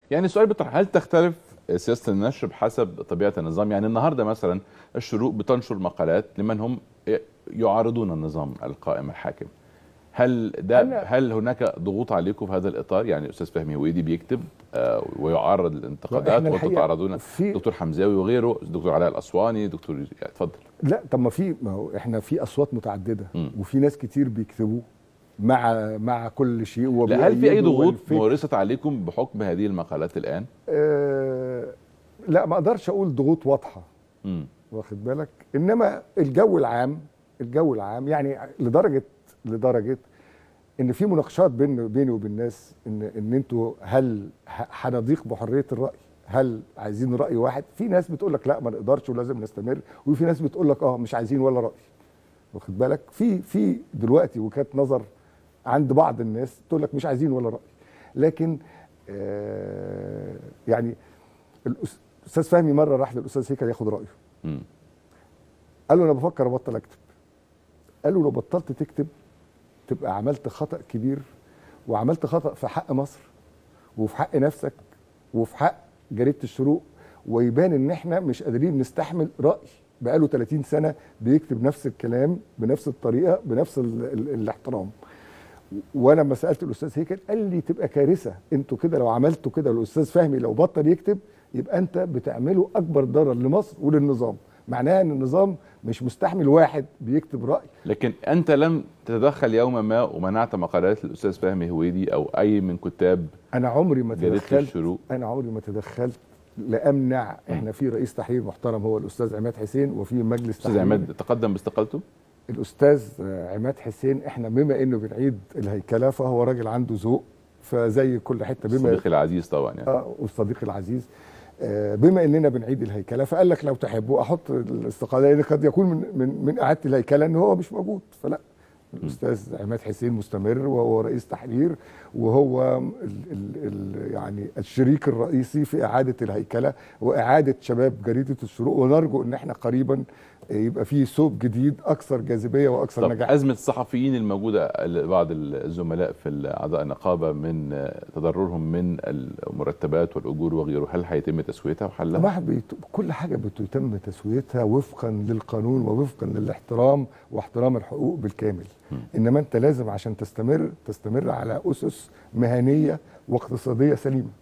يعني السؤال بيطرح هل تختلف سياسه النشر بحسب طبيعه النظام يعني النهارده مثلا الشروق بتنشر مقالات لمن هم يعارضون النظام القائم الحاكم هل ده أنا- هل هناك ضغوط عليكم في هذا الاطار يعني الاستاذ فهمي هويدي بيكتب آه، ويعرض الانتقادات إحنا وانتم الحقيقة تعرضون في دكتور حمزاوي وغيره دكتور علاء الاسواني دكتور يعني اتفضل لا طب ما في ما هو احنا في اصوات متعدده مم. وفي ناس كتير بيكتبوا مع مع كل شيء لا هل في اي وبيأيدوا ضغوط والفكر- مورست عليكم بحكم هذه المقالات الان؟ آه لا ما اقدرش اقول ضغوط واضحه مم. واخد بالك انما الجو العام الجو العام يعني لدرجه لدرجه ان في مناقشات بين بيني وبين الناس ان ان انتوا هل ه- هنضيق بحريه الراي هل عايزين راي واحد في ناس بتقول لك لا ما نقدرش ولازم نستمر وفي ناس بتقول لك اه مش عايزين ولا راي واخد بالك في في دلوقتي وجهات نظر عند بعض الناس تقول لك مش عايزين ولا راي لكن آه يعني الأس- الاستاذ فهمي مره راح للاستاذ هيكل ياخد رايه مم. قال له انا بفكر ابطل اكتب قال له لو بطلت تكتب تبقى عملت خطا كبير وعملت خطا في حق مصر وفي حق نفسك وفي حق جريده الشروق ويبان ان احنا مش قادرين نستحمل راي بقاله 30 سنه بيكتب نفس الكلام بنفس الطريقه بنفس ال ال الاحترام وانا لما سالت الاستاذ هيكل قال لي تبقى كارثه انتوا كده لو عملتوا كده الاستاذ فهمي لو بطل يكتب يبقى انت بتعملوا اكبر ضرر لمصر وللنظام معناها ان النظام مش مستحمل واحد بيكتب راي لكن انت لم تتدخل يوما ما ومنعت مقالات الاستاذ فهمي هويدي او اي من كتاب انا عمري ما جريده تدخلت الشروق انا عمري ما تدخلت لامنع احنا في رئيس تحرير محترم هو الاستاذ عماد حسين وفي مجلس استاذ تحرير عماد تقدم باستقالته الاستاذ عماد حسين احنا بما انه بنعيد الهيكله فهو راجل عنده ذوق فزي كل حته بما صديقي العزيز طبعا يعني اه والصديق العزيز آه، بما اننا بنعيد الهيكله فقال لك لو تحبوا احط الاستقاله لان قد يكون من من من اعاده الهيكله ان هو مش موجود فلا الاستاذ عماد حسين مستمر وهو رئيس تحرير وهو ال ال ال يعني الشريك الرئيسي في اعاده الهيكله واعاده شباب جريده الشروق ونرجو ان احنا قريبا يبقى فيه ثوب جديد اكثر جاذبيه واكثر طب نجاح ازمه الصحفيين الموجوده بعض الزملاء في اعضاء النقابه من تضررهم من المرتبات والاجور وغيره هل هيتم تسويتها وحلها؟ طبعا بيت- كل حاجه بتتم تسويتها وفقا للقانون ووفقا للاحترام واحترام الحقوق بالكامل م. انما انت لازم عشان تستمر تستمر على اسس مهنيه واقتصاديه سليمه